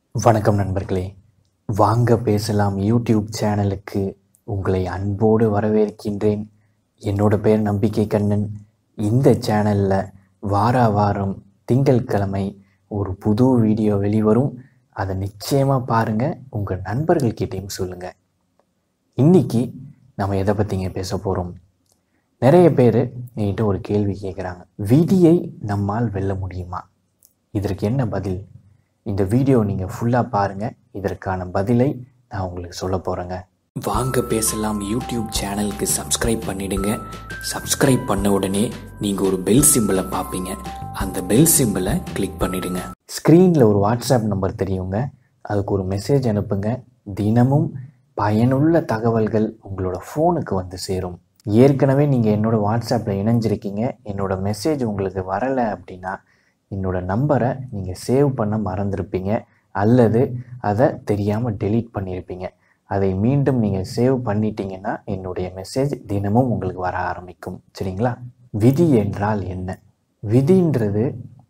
வணக்கம் நண்பர்களே வாங்க பேசலாம் யூடியூப் சேனலுக்கு உங்களை அன்போடு வரவேற்கின்றேன் என்னோட பேர் நம்பிக்கை கண்ணன் இந்த சேனலில் வார வாரம் திங்கட்கிழமை ஒரு புது வீடியோ வெளிவரும் அதை நிச்சயமாக பாருங்கள் உங்கள் நண்பர்கள்கிட்டையும் சொல்லுங்கள் இன்னைக்கு நம்ம எதை பற்றிங்க பேச போகிறோம் நிறைய பேர் என்கிட்ட ஒரு கேள்வி கேட்குறாங்க விதியை நம்மால் வெல்ல முடியுமா இதற்கு என்ன பதில் இந்த வீடியோ நீங்கள் ஃபுல்லாக பாருங்கள் இதற்கான பதிலை நான் உங்களுக்கு சொல்ல போகிறேங்க வாங்க பேசலாம் யூடியூப் சேனலுக்கு சப்ஸ்கிரைப் பண்ணிடுங்க சப்ஸ்கிரைப் பண்ண உடனே நீங்கள் ஒரு பெல் சிம்பிளை பார்ப்பீங்க அந்த பெல் சிம்பிளை கிளிக் பண்ணிடுங்க ஸ்க்ரீனில் ஒரு வாட்ஸ்அப் நம்பர் தெரியுங்க அதுக்கு ஒரு மெசேஜ் அனுப்புங்க தினமும் பயனுள்ள தகவல்கள் உங்களோட ஃபோனுக்கு வந்து சேரும் ஏற்கனவே நீங்கள் என்னோட வாட்ஸ்அப்பில் இணைஞ்சிருக்கீங்க என்னோட மெசேஜ் உங்களுக்கு வரலை அப்படின்னா என்னோட நம்பரை நீங்கள் சேவ் பண்ண மறந்துருப்பீங்க அல்லது அதை தெரியாமல் டெலீட் பண்ணியிருப்பீங்க அதை மீண்டும் நீங்கள் சேவ் பண்ணிட்டீங்கன்னா என்னுடைய மெசேஜ் தினமும் உங்களுக்கு வர ஆரம்பிக்கும் சரிங்களா விதி என்றால் என்ன விதின்றது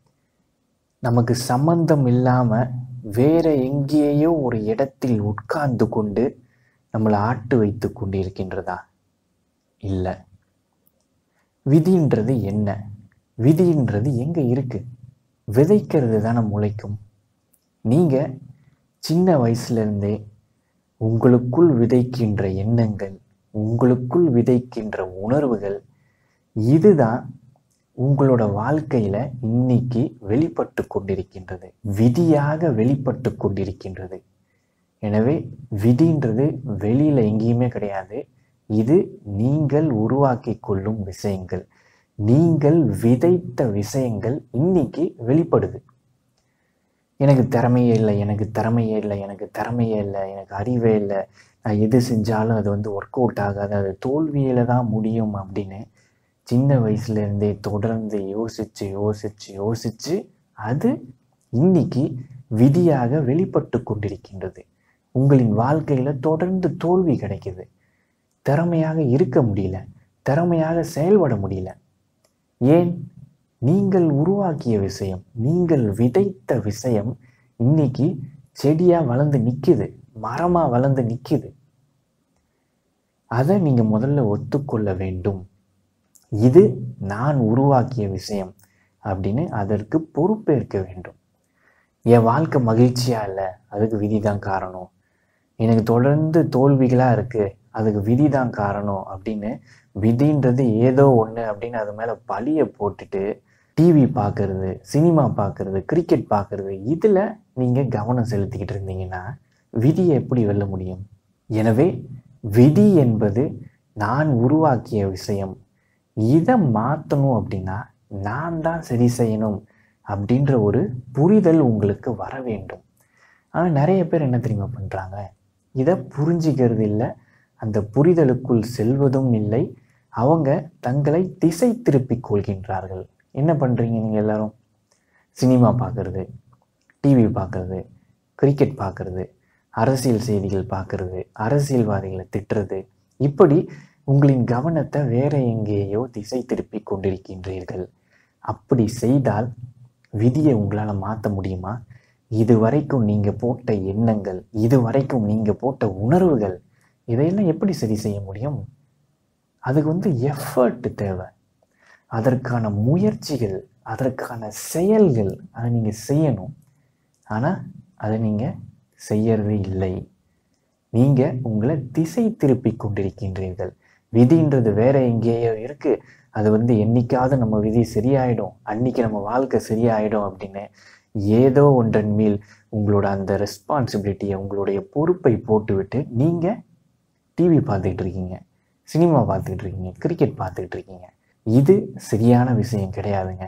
நமக்கு சம்பந்தம் இல்லாமல் வேற எங்கேயோ ஒரு இடத்தில் உட்கார்ந்து கொண்டு நம்மளை ஆட்டு வைத்து கொண்டு இருக்கின்றதா இல்லை விதின்றது என்ன விதின்றது எங்கே இருக்கு விதைக்கிறது தானே முளைக்கும் நீங்கள் சின்ன வயசுலேருந்தே உங்களுக்குள் விதைக்கின்ற எண்ணங்கள் உங்களுக்குள் விதைக்கின்ற உணர்வுகள் இதுதான் உங்களோட வாழ்க்கையில் இன்னைக்கு வெளிப்பட்டு கொண்டிருக்கின்றது விதியாக வெளிப்பட்டு கொண்டிருக்கின்றது எனவே விதின்றது வெளியில் எங்கேயுமே கிடையாது இது நீங்கள் உருவாக்கி கொள்ளும் விஷயங்கள் நீங்கள் விதைத்த விஷயங்கள் இன்னைக்கு வெளிப்படுது எனக்கு திறமையே இல்லை எனக்கு திறமையே இல்லை எனக்கு திறமையே இல்லை எனக்கு அறிவே இல்லை நான் எது செஞ்சாலும் அது வந்து ஒர்க் அவுட் ஆகாது அது தோல்வியில் தான் முடியும் அப்படின்னு சின்ன வயசுலேருந்தே தொடர்ந்து யோசித்து யோசித்து யோசித்து அது இன்னைக்கு விதியாக வெளிப்பட்டு கொண்டிருக்கின்றது உங்களின் வாழ்க்கையில் தொடர்ந்து தோல்வி கிடைக்குது திறமையாக இருக்க முடியல திறமையாக செயல்பட முடியல ஏன் நீங்கள் உருவாக்கிய விஷயம் நீங்கள் விதைத்த விஷயம் இன்னைக்கு செடியாக வளர்ந்து நிற்குது மரமாக வளர்ந்து நிற்குது அதை நீங்கள் முதல்ல ஒத்துக்கொள்ள வேண்டும் இது நான் உருவாக்கிய விஷயம் அப்படின்னு அதற்கு பொறுப்பேற்க வேண்டும் என் வாழ்க்கை மகிழ்ச்சியாக இல்லை அதுக்கு விதி தான் காரணம் எனக்கு தொடர்ந்து தோல்விகளாக இருக்குது அதுக்கு விதி தான் காரணம் அப்படின்னு விதின்றது ஏதோ ஒன்று அப்படின்னு அது மேலே பழியை போட்டுட்டு டிவி பார்க்கறது சினிமா பார்க்கறது கிரிக்கெட் பார்க்கறது இதில் நீங்கள் கவனம் செலுத்திக்கிட்டு இருந்தீங்கன்னா விதியை எப்படி வெல்ல முடியும் எனவே விதி என்பது நான் உருவாக்கிய விஷயம் இதை மாற்றணும் அப்படின்னா நான் தான் சரி செய்யணும் அப்படின்ற ஒரு புரிதல் உங்களுக்கு வர வேண்டும் ஆனால் நிறைய பேர் என்ன தெரியுமா பண்ணுறாங்க இதை புரிஞ்சிக்கிறது இல்லை அந்த புரிதலுக்குள் செல்வதும் இல்லை அவங்க தங்களை திசை திருப்பிக் கொள்கின்றார்கள் என்ன பண்ணுறீங்க நீங்கள் எல்லாரும் சினிமா பார்க்குறது டிவி பார்க்குறது கிரிக்கெட் பார்க்குறது அரசியல் செய்திகள் பார்க்குறது அரசியல்வாதிகளை திட்டுறது இப்படி உங்களின் கவனத்தை வேற எங்கேயோ திசை திருப்பி கொண்டிருக்கின்றீர்கள் அப்படி செய்தால் விதியை உங்களால் மாற்ற முடியுமா இது வரைக்கும் நீங்கள் போட்ட எண்ணங்கள் இது வரைக்கும் நீங்கள் போட்ட உணர்வுகள் இதையெல்லாம் எப்படி சரி செய்ய முடியும் அதுக்கு வந்து எஃபர்ட் தேவை அதற்கான முயற்சிகள் அதற்கான செயல்கள் அதை நீங்கள் செய்யணும் ஆனால் அதை நீங்கள் செய்யறது இல்லை நீங்கள் உங்களை திசை திருப்பி கொண்டிருக்கின்றீர்கள் விதின்றது வேற எங்கேயோ இருக்கு அது வந்து என்னைக்காவது நம்ம விதி சரியாயிடும் அன்னைக்கு நம்ம வாழ்க்கை சரியாயிடும் அப்படின்னு ஏதோ ஒன்றன் மேல் உங்களோட அந்த ரெஸ்பான்சிபிலிட்டியை உங்களுடைய பொறுப்பை போட்டுவிட்டு நீங்கள் டிவி பார்த்துக்கிட்டு இருக்கீங்க சினிமா பார்த்துக்கிட்டு இருக்கீங்க கிரிக்கெட் பார்த்துக்கிட்டு இருக்கீங்க இது சரியான விஷயம் கிடையாதுங்க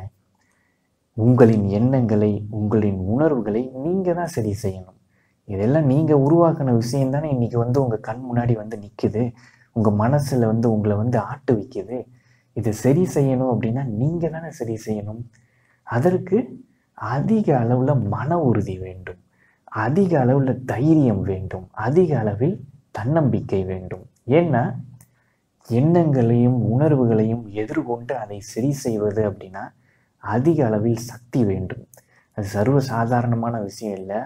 உங்களின் எண்ணங்களை உங்களின் உணர்வுகளை நீங்கள் தான் சரி செய்யணும் இதெல்லாம் நீங்கள் உருவாக்கின விஷயம் தானே இன்றைக்கி வந்து உங்கள் கண் முன்னாடி வந்து நிற்குது உங்கள் மனசில் வந்து உங்களை வந்து ஆட்டு வைக்குது இது சரி செய்யணும் அப்படின்னா நீங்கள் தானே சரி செய்யணும் அதற்கு அதிக அளவில் மன உறுதி வேண்டும் அதிக அளவில் தைரியம் வேண்டும் அதிக அளவில் தன்னம்பிக்கை வேண்டும் ஏன்னா எண்ணங்களையும் உணர்வுகளையும் எதிர்கொண்டு அதை சரி செய்வது அப்படின்னா அதிக அளவில் சக்தி வேண்டும் அது சர்வ சாதாரணமான விஷயம் இல்லை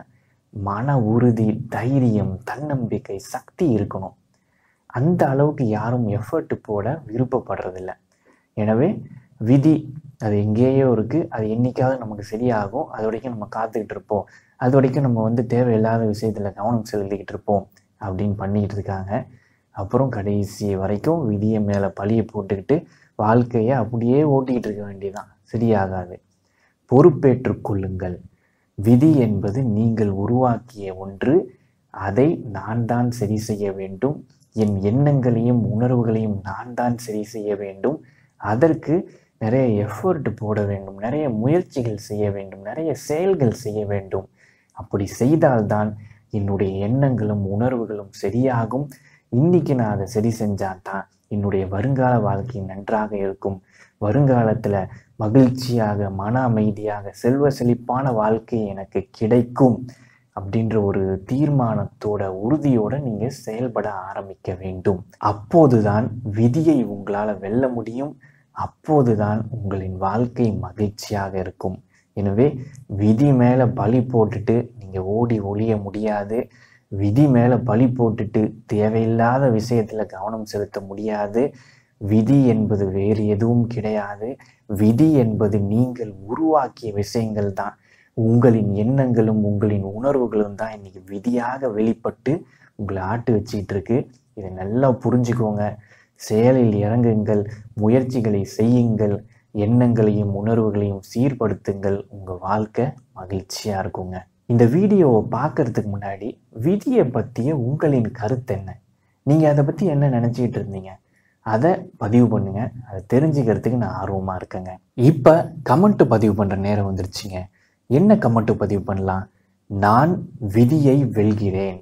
மன உறுதி தைரியம் தன்னம்பிக்கை சக்தி இருக்கணும் அந்த அளவுக்கு யாரும் எஃபர்ட் போட விருப்பப்படுறதில்ல எனவே விதி அது எங்கேயோ இருக்குது அது என்னைக்காவது நமக்கு சரியாகும் அது வரைக்கும் நம்ம காத்துக்கிட்டு இருப்போம் அது வரைக்கும் நம்ம வந்து தேவையில்லாத விஷயத்தில் கவனம் செலுத்திக்கிட்டு இருப்போம் அப்படின்னு பண்ணிக்கிட்டு இருக்காங்க அப்புறம் கடைசி வரைக்கும் விதியை மேலே பழியை போட்டுக்கிட்டு வாழ்க்கையை அப்படியே ஓட்டிக்கிட்டு இருக்க வேண்டியதான் சரியாகாது பொறுப்பேற்றுக் கொள்ளுங்கள் விதி என்பது நீங்கள் உருவாக்கிய ஒன்று அதை நான் தான் சரி செய்ய வேண்டும் என் எண்ணங்களையும் உணர்வுகளையும் நான் தான் சரி செய்ய வேண்டும் அதற்கு நிறைய எஃபர்ட் போட வேண்டும் நிறைய முயற்சிகள் செய்ய வேண்டும் நிறைய செயல்கள் செய்ய வேண்டும் அப்படி செய்தால்தான் என்னுடைய எண்ணங்களும் உணர்வுகளும் சரியாகும் இன்னைக்கு நான் அதை சரி செஞ்சாதான் என்னுடைய வருங்கால வாழ்க்கை நன்றாக இருக்கும் வருங்காலத்தில் மகிழ்ச்சியாக மன அமைதியாக செல்வ செழிப்பான வாழ்க்கை எனக்கு கிடைக்கும் அப்படின்ற ஒரு தீர்மானத்தோட உறுதியோட நீங்க செயல்பட ஆரம்பிக்க வேண்டும் அப்போதுதான் விதியை உங்களால வெல்ல முடியும் அப்போதுதான் உங்களின் வாழ்க்கை மகிழ்ச்சியாக இருக்கும் எனவே விதி மேல பலி போட்டுட்டு நீங்க ஓடி ஒளிய முடியாது விதி மேல பலி போட்டுட்டு தேவையில்லாத விஷயத்துல கவனம் செலுத்த முடியாது விதி என்பது வேறு எதுவும் கிடையாது விதி என்பது நீங்கள் உருவாக்கிய விஷயங்கள் தான் உங்களின் எண்ணங்களும் உங்களின் உணர்வுகளும் தான் இன்னைக்கு விதியாக வெளிப்பட்டு உங்களை ஆட்டு வச்சிட்டு இருக்கு இதை நல்லா புரிஞ்சுக்கோங்க செயலில் இறங்குங்கள் முயற்சிகளை செய்யுங்கள் எண்ணங்களையும் உணர்வுகளையும் சீர்படுத்துங்கள் உங்க வாழ்க்கை மகிழ்ச்சியா இருக்குங்க இந்த வீடியோவை பார்க்கறதுக்கு முன்னாடி விதியை பற்றிய உங்களின் கருத்து என்ன நீங்கள் அதை பற்றி என்ன நினச்சிக்கிட்டு இருந்தீங்க அதை பதிவு பண்ணுங்க அதை தெரிஞ்சுக்கிறதுக்கு நான் ஆர்வமாக இருக்கேங்க இப்போ கமெண்ட் பதிவு பண்ணுற நேரம் வந்துருச்சுங்க என்ன கமெண்ட் பதிவு பண்ணலாம் நான் விதியை வெல்கிறேன்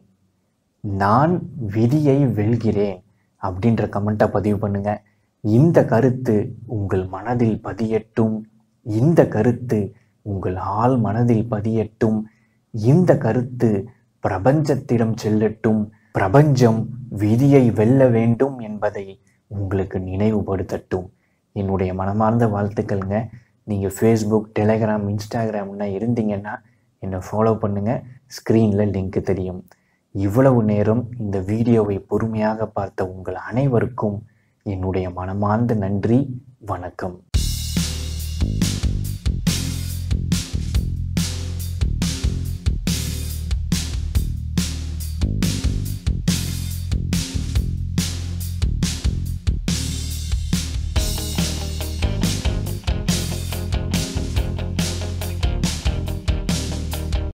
நான் விதியை வெல்கிறேன் அப்படின்ற கமெண்ட்டை பதிவு பண்ணுங்க இந்த கருத்து உங்கள் மனதில் பதியட்டும் இந்த கருத்து உங்கள் ஆள் மனதில் பதியட்டும் இந்த கருத்து பிரபஞ்சத்திடம் செல்லட்டும் பிரபஞ்சம் விதியை வெல்ல வேண்டும் என்பதை உங்களுக்கு நினைவுபடுத்தட்டும் என்னுடைய மனமார்ந்த வாழ்த்துக்கள்ங்க நீங்கள் ஃபேஸ்புக் டெலகிராம் இன்ஸ்டாகிராம்னா இருந்தீங்கன்னா என்னை ஃபாலோ பண்ணுங்கள் ஸ்க்ரீனில் லிங்க் தெரியும் இவ்வளவு நேரம் இந்த வீடியோவை பொறுமையாக பார்த்த உங்கள் அனைவருக்கும் என்னுடைய மனமார்ந்த நன்றி வணக்கம்